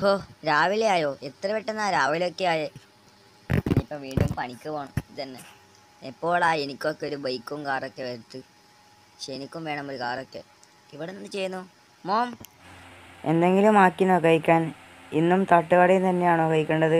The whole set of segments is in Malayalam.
ഹോ രാവിലെ ആയോ എത്ര പെട്ടെന്നാ രാവിലെ ഒക്കെ ആയേ ഇനിയിപ്പോൾ വീണ്ടും പണിക്ക് പോകണം ഇതന്നെ എപ്പോഴാ എനിക്കൊക്കെ ഒരു ബൈക്കും കാറൊക്കെ വരുത്ത് പക്ഷെ എനിക്കും വേണം ഒരു കാറൊക്കെ ഇവിടെ നിന്ന് ചെയ്യുന്നു മോം എന്തെങ്കിലും ആക്കിനോ കഴിക്കാൻ ഇന്നും തട്ടുകടയിൽ തന്നെയാണോ കഴിക്കേണ്ടത്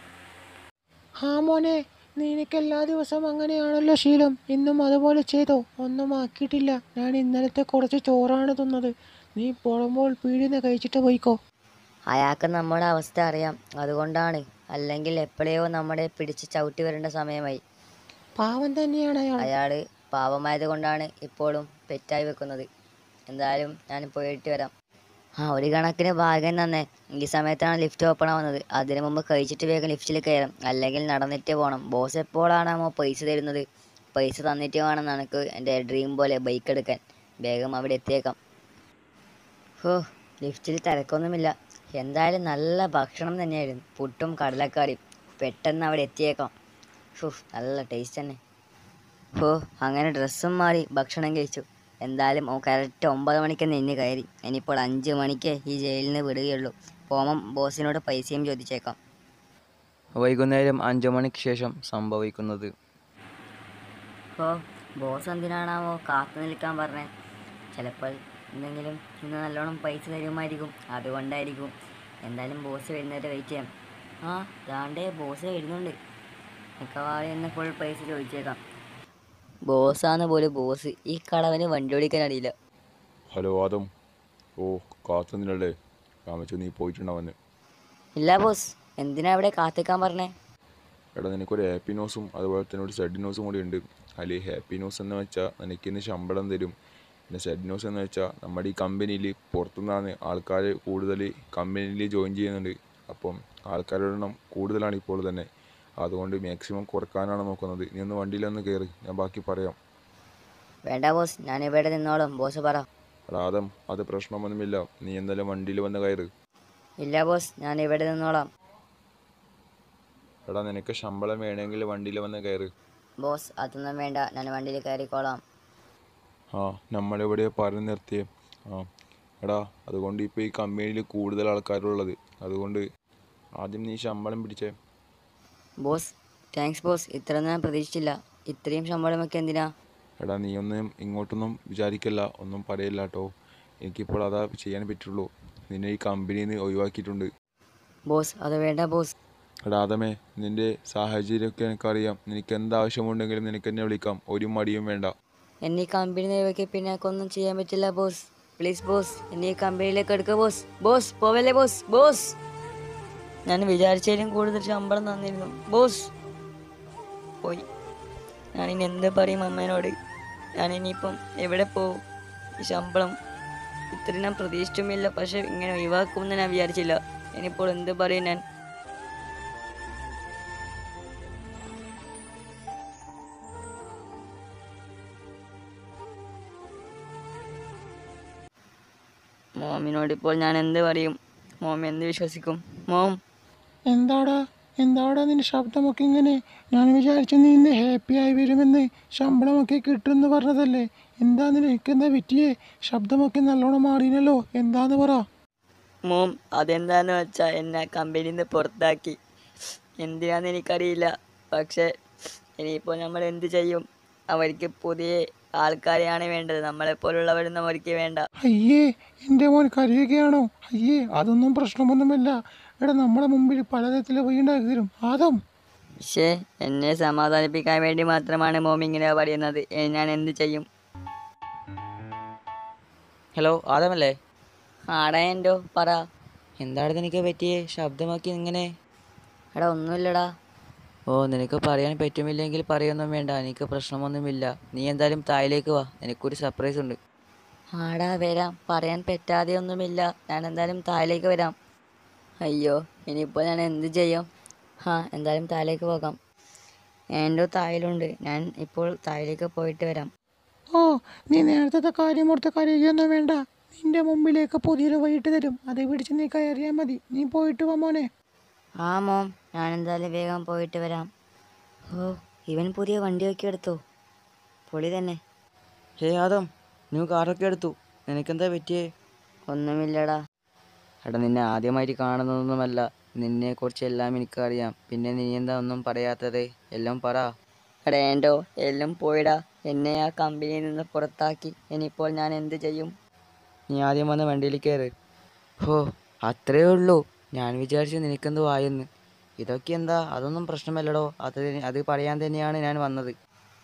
ആ മോനെ നിനക്ക് എല്ലാ ദിവസവും അങ്ങനെയാണല്ലോ ശീലം ഇന്നും അതുപോലെ ചെയ്തോ ഒന്നും ആക്കിയിട്ടില്ല ഞാൻ ഇന്നലത്തെ കുറച്ച് ചോറാണ് തിന്നത് നീ പോകുമ്പോൾ പീടിന്ന് കഴിച്ചിട്ട് പോയിക്കോ അയാൾക്ക് നമ്മുടെ അവസ്ഥ അറിയാം അതുകൊണ്ടാണ് അല്ലെങ്കിൽ എപ്പോഴയോ നമ്മളെ പിടിച്ച് ചവിട്ടി വരേണ്ട സമയമായി പാവം തന്നെയാണ് അയാൾ അയാൾ പാവമായത് കൊണ്ടാണ് ഇപ്പോഴും പെറ്റായി വെക്കുന്നത് എന്തായാലും ഞാൻ പോയിട്ട് വരാം ആ ഒരു കണക്കിന് ഭാഗ്യം തന്നെ ഈ സമയത്താണ് ലിഫ്റ്റ് ഓപ്പൺ ആവുന്നത് അതിനു മുമ്പ് കഴിച്ചിട്ട് വേഗം ലിഫ്റ്റിൽ കയറാം അല്ലെങ്കിൽ നടന്നിട്ട് പോകണം ബോസ് എപ്പോഴാണാമോ പൈസ തരുന്നത് പൈസ തന്നിട്ട് വേണം എനിക്ക് എൻ്റെ ഡ്രീം പോലെ ബൈക്ക് എടുക്കാൻ വേഗം അവിടെ എത്തിയേക്കാം ഹോ ലിഫ്റ്റിൽ തിരക്കൊന്നുമില്ല എന്തായാലും നല്ല ഭക്ഷണം തന്നെയായിരുന്നു പുട്ടും കടലക്കറിയും പെട്ടെന്ന് അവിടെ എത്തിയേക്കാം ഹോ നല്ല ടേസ്റ്റ് തന്നെ ഹോ അങ്ങനെ ഡ്രസ്സും മാറി ഭക്ഷണം കഴിച്ചു എന്തായാലും ഓ കറക്റ്റ് ഒമ്പത് മണിക്ക് നിന്ന് കയറി ഇനിയിപ്പോൾ അഞ്ച് മണിക്ക് ഈ ജയിലിൽ നിന്ന് വിടുകയുള്ളൂ പോമം ബോസിനോട് പൈസയും ചോദിച്ചേക്കാം വൈകുന്നേരം അഞ്ചു മണിക്ക് ശേഷം സംഭവിക്കുന്നത് ഹോ ബോസ് എന്തിനാണാവോ കാത്തു നിൽക്കാൻ പറഞ്ഞേ ചിലപ്പോൾ എന്തെങ്കിലും ഇന്ന് നല്ലോണം പൈസ തരുമായിരിക്കും അതുകൊണ്ടായിരിക്കും എന്തായാലും ബോസ് വരുന്നവരെ വെയിറ്റ് ചെയ്യാം ആ ദാണ്ടേ ബോസ് വരുന്നുണ്ട് മിക്കവാറും ഇന്ന് ഫുൾ പൈസ ചോദിച്ചേക്കാം ബോസാന്ന് പോലും ബോസ് ഈ കളവന് വണ്ടി ഓടിക്കാൻ അറിയില്ല ഹലോ ആദം ഓ കാത്തുനിന്നല്ലേ കാമിച്ചു നീ പോയിട്ടുണ്ടാവന്ന് ഇല്ല ബോസ് എന്തിനാ ഇവിടെ കാത്തിക്കാൻ പറഞ്ഞേ എടാ നിനക്കൊരു ഹാപ്പി ന്യൂസും അതുപോലെ തന്നെ ഒരു സെഡ് ന്യൂസും കൂടി ഉണ്ട് അതിൽ ഹാപ്പി ന്യൂസ് എന്ന് വെച്ചാൽ നിനക്ക് ഇന്ന് ശമ്പളം തരും പിന്നെ സെഡ് ന്യൂസ് എന്ന് വെച്ചാൽ നമ്മുടെ ഈ കമ്പനിയിൽ പുറത്തുനിന്നാണ് ആൾക്കാർ കൂടുതൽ കമ്പനിയിൽ ജോയിൻ ചെയ്യുന്നുണ്ട് അപ്പം ആൾക്കാരുടെ എണ്ണം കൂടുതലാണ് ഇപ്പോൾ തന്നെ അതുകൊണ്ട് മാക്സിമം കുറക്കാനാണ് നോക്കുന്നത് നീ ഒന്ന് വണ്ടിയിലൊന്ന് കയറി ഞാൻ ബാക്കി പറയാം വേണ്ട ബോസ് ഞാൻ ഇവിടെ നിന്നോളാം ബോസ് പറ എടാ ആദം അത് പ്രശ്നമൊന്നുമില്ല നീ എന്തായാലും വണ്ടിയിൽ വന്ന് കയറ് ഇല്ല ബോസ് ഞാൻ ഇവിടെ നിന്നോളാം എടാ നിനക്ക് ശമ്പളം വേണമെങ്കിൽ വണ്ടിയിൽ വന്ന് കയറ് ബോസ് അതൊന്നും വേണ്ട ഞാൻ വണ്ടിയിൽ കയറിക്കോളാം ആ നമ്മളിവിടെ പറഞ്ഞു നിർത്തിയേ ആ എടാ അതുകൊണ്ട് ഇപ്പോൾ ഈ കമ്പനിയിൽ കൂടുതൽ ആൾക്കാരുള്ളത് അതുകൊണ്ട് ആദ്യം നീ ശമ്പളം പിടിച്ചേ ബോസ് താങ്ക്സ് ബോസ് ഇത്രയൊന്നും ഞാൻ പ്രതീക്ഷിച്ചില്ല ഇത്രയും ശമ്പളമൊക്കെ എന്തിനാ എടാ നീ ഒന്നും ഇങ്ങോട്ടൊന്നും വിചാരിക്കല്ല ഒന്നും പറയില്ല കേട്ടോ എനിക്കിപ്പോൾ അതാ ചെയ്യാൻ പറ്റുള്ളൂ നിന്നെ ഈ കമ്പനിയിൽ നിന്ന് ഒഴിവാക്കിയിട്ടുണ്ട് ബോസ് അത് വേണ്ട ബോസ് എടാ ആദമേ നിൻ്റെ സാഹചര്യമൊക്കെ എനിക്കറിയാം നിനക്ക് എന്താവശ്യമുണ്ടെങ്കിലും നിനക്ക് എന്നെ വിളിക്കാം ഒരു മടിയും വേണ്ട എന്നെ ഈ കമ്പനി നേവയ്ക്ക് പിന്നെ ഒന്നും ചെയ്യാൻ പറ്റില്ല ബോസ് പ്ലീസ് ബോസ് എന്നെ ഈ കമ്പനിയിലേക്ക് എടുക്കുക ബോസ് ബോസ് പോവല്ലേ ബോസ് ബോസ് ഞാൻ വിചാരിച്ചതിലും കൂടുതൽ ശമ്പളം തന്നിരുന്നു ബോസ് പോയി ഞാനിനി എന്ത് പറയും അമ്മേനോട് ഞാൻ ഇനിയിപ്പം എവിടെ പോവും ഈ ശമ്പളം ഇത്ര ഞാൻ പ്രതീക്ഷിച്ചുമില്ല പക്ഷെ ഇങ്ങനെ ഒഴിവാക്കുമെന്ന് ഞാൻ വിചാരിച്ചില്ല ഇനിയിപ്പോൾ എന്ത് പറയും ഞാൻ മോമിനോട് ഇപ്പോൾ ഞാൻ എന്ത് പറയും മോം എന്ത് വിശ്വസിക്കും മോം എന്താടാ എന്താടാ നിന്റെ ശബ്ദമൊക്കെ ഇങ്ങനെ ഞാൻ വിചാരിച്ചു നീ ഇന്ന് ഹാപ്പി ആയി വരുമെന്ന് ശമ്പളമൊക്കെ കിട്ടുമെന്ന് പറഞ്ഞതല്ലേ എന്താ നിനക്ക് എന്താ പറ്റിയേ ശബ്ദമൊക്കെ നല്ലോണം മാറിയല്ലോ എന്താന്ന് പറ മോം അതെന്താന്ന് വെച്ചാൽ എന്നെ കമ്പനിയിൽ നിന്ന് പുറത്താക്കി എന്തിനാന്ന് എനിക്കറിയില്ല പക്ഷേ ഇനിയിപ്പോൾ നമ്മൾ എന്ത് ചെയ്യും അവർക്ക് പുതിയ ആൾക്കാരെയാണ് വേണ്ടത് നമ്മളെപ്പോലുള്ളവരൊന്നും അവർക്ക് വേണ്ട അയ്യേ എൻ്റെ മോൻ കരയുകയാണോ അയ്യേ അതൊന്നും പ്രശ്നമൊന്നുമില്ല എടാ നമ്മളെ മുമ്പിൽ പലതരത്തിൽ വീണ്ടാക്കി തരും ആദം പക്ഷേ എന്നെ സമാധാനിപ്പിക്കാൻ വേണ്ടി മാത്രമാണ് മോം ഇങ്ങനെ പറയുന്നത് ഇനി ഞാൻ എന്ത് ചെയ്യും ഹലോ ആദമല്ലേ ആടാ എന്തോ പറ എന്താണ് നിനക്ക് പറ്റിയേ ശബ്ദമാക്കി ഇങ്ങനെ എടാ ഒന്നുമില്ലടാ ഓ നിനക്ക് പറയാൻ പറ്റുമില്ലെങ്കിൽ പറയൊന്നും വേണ്ട എനിക്ക് പ്രശ്നമൊന്നുമില്ല നീ എന്തായാലും തായിലേക്ക് വാ എനിക്കൊരു സർപ്രൈസ് ഉണ്ട് ആടാ വരാം പറയാൻ പറ്റാതെ ഒന്നുമില്ല ഞാൻ എന്തായാലും താഴേക്ക് വരാം അയ്യോ ഇനിയിപ്പോൾ ഞാൻ എന്ത് ചെയ്യും ആ എന്തായാലും താഴേക്ക് പോകാം എൻ്റെ തായിലുണ്ട് ഞാൻ ഇപ്പോൾ താഴേക്ക് പോയിട്ട് വരാം ഓ നീ നേരത്തെ കാര്യം ഓർത്ത് കരയുകയൊന്നും വേണ്ട നിന്റെ മുമ്പിലേക്ക് പുതിയൊരു വൈകിട്ട് തരും അത് പിടിച്ച് നീ കയറിയാൽ മതി നീ പോയിട്ട് വാ മോനെ ആ മോം ഞാൻ എന്തായാലും വേഗം പോയിട്ട് വരാം ഓ ഇവൻ പുതിയ വണ്ടിയൊക്കെ എടുത്തു പൊളി തന്നെ ഹേ ആദം നീ കാറൊക്കെ എടുത്തു നിനക്കെന്താ പറ്റിയേ ഒന്നുമില്ലടാ എടാ നിന്നെ ആദ്യമായിട്ട് കാണുന്നതൊന്നുമല്ല നിന്നെക്കുറിച്ച് എല്ലാം എനിക്കറിയാം പിന്നെ നീ എന്താ ഒന്നും പറയാത്തത് എല്ലാം പറ എടേണ്ടോ എല്ലാം പോയിടാ എന്നെ ആ കമ്പനിയിൽ നിന്ന് പുറത്താക്കി ഇനിയിപ്പോൾ ഞാൻ എന്ത് ചെയ്യും നീ ആദ്യം വന്ന് വണ്ടിയിൽ കയറ് ഹോ അത്രേ ഉള്ളൂ ഞാൻ വിചാരിച്ചു നിനക്കെന്തോ ആയെന്ന് ഇതൊക്കെ എന്താ അതൊന്നും പ്രശ്നമല്ലടോ അത് അത് പറയാൻ തന്നെയാണ് ഞാൻ വന്നത്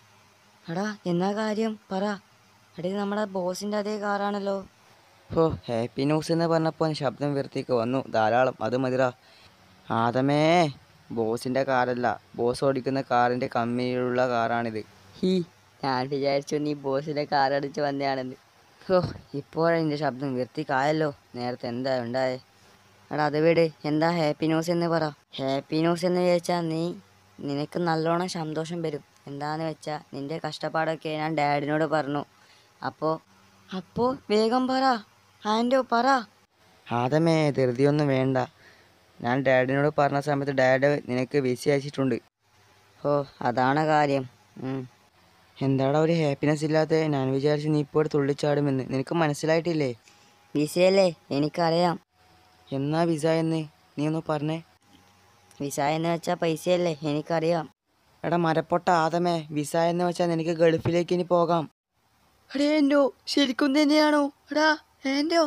എടാ എന്നാ കാര്യം പറ എടേ നമ്മുടെ ബോസിൻ്റെ അതേ കാറാണല്ലോ ഹോ ഹാപ്പി ന്യൂസ് എന്ന് പറഞ്ഞപ്പോൾ ശബ്ദം ഉയർത്തിക്ക് വന്നു ധാരാളം അത് മതിടാ ആദമേ ബോസിൻ്റെ കാറല്ല ബോസ് ഓടിക്കുന്ന കാറിൻ്റെ കമ്പനിയിലുള്ള കാറാണിത് ഹീ ഞാൻ വിചാരിച്ചു നീ ബോസിൻ്റെ കാർ അടിച്ച് വന്നതാണെന്ന് ഹോ ഇപ്പോഴെൻ്റെ ശബ്ദം ഉയർത്തിക്കായല്ലോ നേരത്തെ എന്താ ഉണ്ടായേ എടാ അത് വീട് എന്താ ഹാപ്പി ന്യൂസ് എന്ന് പറ ഹാപ്പി ന്യൂസ് എന്ന് ചോദിച്ചാൽ നീ നിനക്ക് നല്ലോണം സന്തോഷം വരും എന്താന്ന് വെച്ചാൽ നിന്റെ കഷ്ടപ്പാടൊക്കെ ഞാൻ ഡാഡിനോട് പറഞ്ഞു അപ്പോൾ അപ്പോൾ വേഗം പറ ആൻറ്റോ പറ ആദമേ ധൃതിയൊന്നും വേണ്ട ഞാൻ ഡാഡിനോട് പറഞ്ഞ സമയത്ത് ഡാഡ് നിനക്ക് വിസ അയച്ചിട്ടുണ്ട് ഓ അതാണ് കാര്യം ഉം. എന്താടാ ഒരു ഹാപ്പിനെസ് ഇല്ലാത്ത ഞാൻ വിചാരിച്ചു നീ ഇപ്പോൾ തുള്ളിച്ചാടുമെന്ന് നിനക്ക് മനസ്സിലായിട്ടില്ലേ വിസയല്ലേ എനിക്കറിയാം എന്നാ വിസ എന്ന് നീ ഒന്ന് പറഞ്ഞേ വിസ എന്ന് വെച്ചാൽ പൈസയല്ലേ എനിക്കറിയാം എടാ മരപ്പൊട്ട ആദമേ വിസ എന്ന് വെച്ചാൽ നിനക്ക് ഗൾഫിലേക്ക് ഇനി പോകാം എടേ എൻ്റോ ശരിക്കും തന്നെയാണോ എടാ എൻ്റോ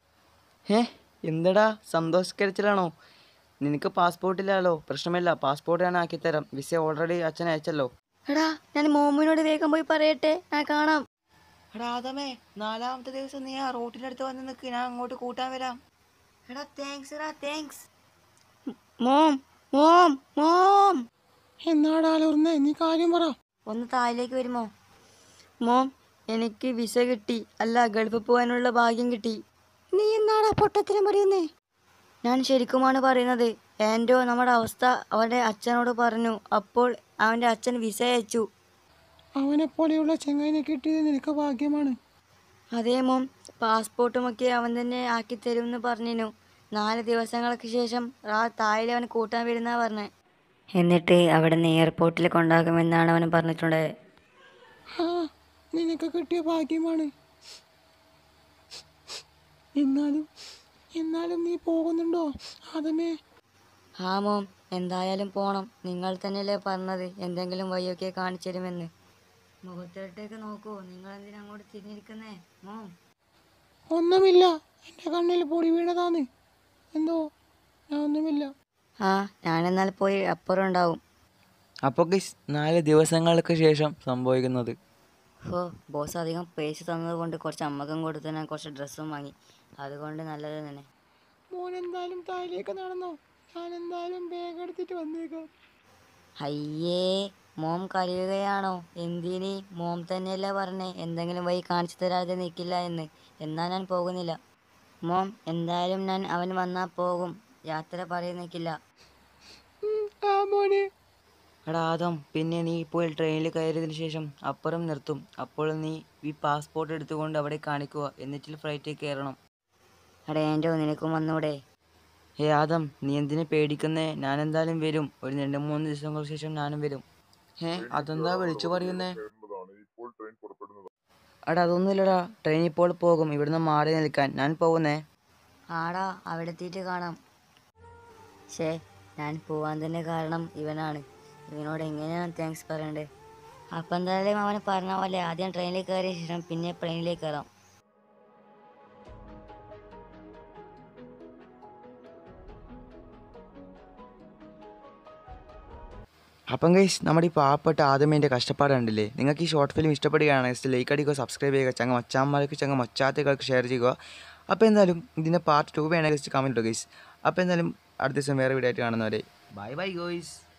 ഏ എന്തടാ സന്തോഷകരിച്ചിലാണോ നിനക്ക് പാസ്പോർട്ടില്ലല്ലോ പ്രശ്നമില്ല പാസ്പോർട്ട് ഞാൻ ആക്കിത്തരാം വിസ ഓൾറെഡി അച്ഛൻ അയച്ചല്ലോ എടാ ഞാൻ മോമിനോട് വേഗം പോയി പറയട്ടെ ഞാൻ കാണാം എടാ ആദമേ നാലാമത്തെ ദിവസം നീ ആ റോട്ടിനടുത്ത് വന്ന് നിൽക്ക് ഞാൻ അങ്ങോട്ട് കൂട്ടാൻ വരാം എടാ താങ്ക്സ് എടാ താങ്ക്സ് മോം മോം മോം എന്നാടാ അലർന്നേ നീ കാര്യം പറ ഒന്ന് താഴേക്ക് വരുമോ മോം എനിക്ക് വിസ കിട്ടി അല്ല ഗൾഫിൽ പോകാനുള്ള ഭാഗ്യം കിട്ടി നീ എന്നാടാ പൊട്ടത്തിനും പറയുന്നേ ഞാൻ ശരിക്കുമാണ് പറയുന്നത് ആൻറ്റോ നമ്മുടെ അവസ്ഥ അവൻ്റെ അച്ഛനോട് പറഞ്ഞു അപ്പോൾ അവൻ്റെ അച്ഛൻ വിസ അയച്ചു അവനെ പോലെയുള്ള ചെങ്ങായിനെ കിട്ടിയത് നിനക്ക് ഭാഗ്യമാണ് അതേ മോം പാസ്പോർട്ടുമൊക്കെ അവൻ തന്നെ ആക്കി തരുമെന്ന് പറഞ്ഞിരുന്നു നാല് ദിവസങ്ങൾക്ക് ശേഷം ആ തായിലെ അവൻ കൂട്ടാൻ വരുന്ന പറഞ്ഞേ എന്നിട്ട് അവിടെ നിന്ന് എയർപോർട്ടിൽ കൊണ്ടാക്കുമെന്നാണ് അവൻ പറഞ്ഞിട്ടുള്ളത് ആ നിനക്ക് കിട്ടിയ ഭാഗ്യമാണ് എന്നാലും എന്നാലും നീ പോകുന്നുണ്ടോ ആദമേ ആ മോം എന്തായാലും പോണം നിങ്ങൾ തന്നെയല്ലേ പറഞ്ഞത് എന്തെങ്കിലും വഴിയൊക്കെ കാണിച്ചു തരുമെന്ന് മുഖത്തോട്ടേക്ക് നോക്കൂ നിങ്ങൾ എന്തിനാ അങ്ങോട്ട് തിരിഞ്ഞിരിക്കുന്നേ മോം ഒന്നുമില്ല എൻ്റെ കണ്ണിൽ പൊടി വീണതാന്ന് എന്തോ ഞാൻ ഒന്നുമില്ല ആ ഞാനെന്നാൽ പോയി അപ്പുറം ഉണ്ടാവും അപ്പോൾ ഗൈസ് നാല് ദിവസങ്ങൾക്ക് ശേഷം സംഭവിക്കുന്നത് ഹോ ബോസ് അധികം പൈസ തന്നത് കൊണ്ട് കുറച്ച് അമ്മക്കും കൊടുത്ത് ഞാൻ കുറച്ച് ഡ്രസ്സും വാങ്ങി അതുകൊണ്ട് നല്ലത് തന്നെ മോൻ എന്തായാലും താഴേക്ക് നടന്നോ ഞാൻ എന്തായാലും ബാഗ് എടുത്തിട്ട് വന്നേക്കാം അയ്യേ മോം കരയുകയാണോ എന്തിന് മോം തന്നെയല്ലേ പറഞ്ഞേ എന്തെങ്കിലും വഴി കാണിച്ചു തരാതെ നിൽക്കില്ല എന്ന് എന്നാ ഞാൻ പോകുന്നില്ല മോം എന്തായാലും ഞാൻ അവൻ വന്നാൽ പോകും യാത്ര പറയുന്നില്ല ഉം, ആ മോനെ എടാ ആദം പിന്നെ നീ ഇപ്പോൾ ട്രെയിനിൽ കയറിയതിന് ശേഷം അപ്പുറം നിർത്തും അപ്പോൾ നീ ഈ പാസ്പോർട്ട് എടുത്തുകൊണ്ട് അവിടെ കാണിക്കുക എന്നിട്ട് ഫ്ലൈറ്റിൽ കയറണം എടേ എൻ്റെ നിനക്കും വന്നൂടെ ഹേ ആദം നീ എന്തിനു പേടിക്കുന്നേ ഞാൻ എന്തായാലും വരും ഒരു രണ്ട് മൂന്ന് ദിവസങ്ങൾക്ക് ശേഷം ഞാനും വരും ഏ അതെന്താ വിളിച്ചു പറയുന്നേ എടാ അതൊന്നുമില്ലടാ ട്രെയിൻ ഇപ്പോൾ പോകും ഇവിടുന്ന് മാറി നിൽക്കാൻ ഞാൻ പോകുന്നേ ആടാ അവിടെ എത്തിയിട്ട് കാണാം ഷേ ഞാൻ പോവാൻ തന്നെ കാരണം ഇവനാണ് ഇവനോട് എങ്ങനെയാണ് താങ്ക്സ് പറയണ്ടേ അപ്പം എന്തായാലും അവന് പറഞ്ഞ പോലെ ആദ്യം ട്രെയിനിൽ കയറിയ ശേഷം പിന്നെ പ്ലെയിനിലേക്ക് കയറാം അപ്പം ഗൈസ് നമ്മുടെ ഈ പാവപ്പെട്ട ആദ്യമേൻ്റെ കഷ്ടപ്പാട് കണ്ടില്ലേ നിങ്ങൾക്ക് ഈ ഷോർട്ട് ഫിലിം ഇഷ്ടപ്പെടുകയാണ് ജസ്റ്റ് ലൈക്ക് അടിക്കുക സബ്സ്ക്രൈബ് ചെയ്യുക ചങ്ങ മച്ചാന്മാർക്ക് ചങ്ങ മച്ചാത്തകൾക്ക് ഷെയർ ചെയ്യുക അപ്പോൾ എന്തായാലും ഇതിൻ്റെ പാർട്ട് ടു വേണമെങ്കിൽ ജസ്റ്റ് കമൻറ്റ് ഇടുക ഗൈസ് അപ്പോൾ എന്തായാലും അടുത്ത ദിവസം വേറെ വീഡിയോ ആയിട്ട് കാണുന്നവരെ ബൈ ബൈ ഗോയ്സ്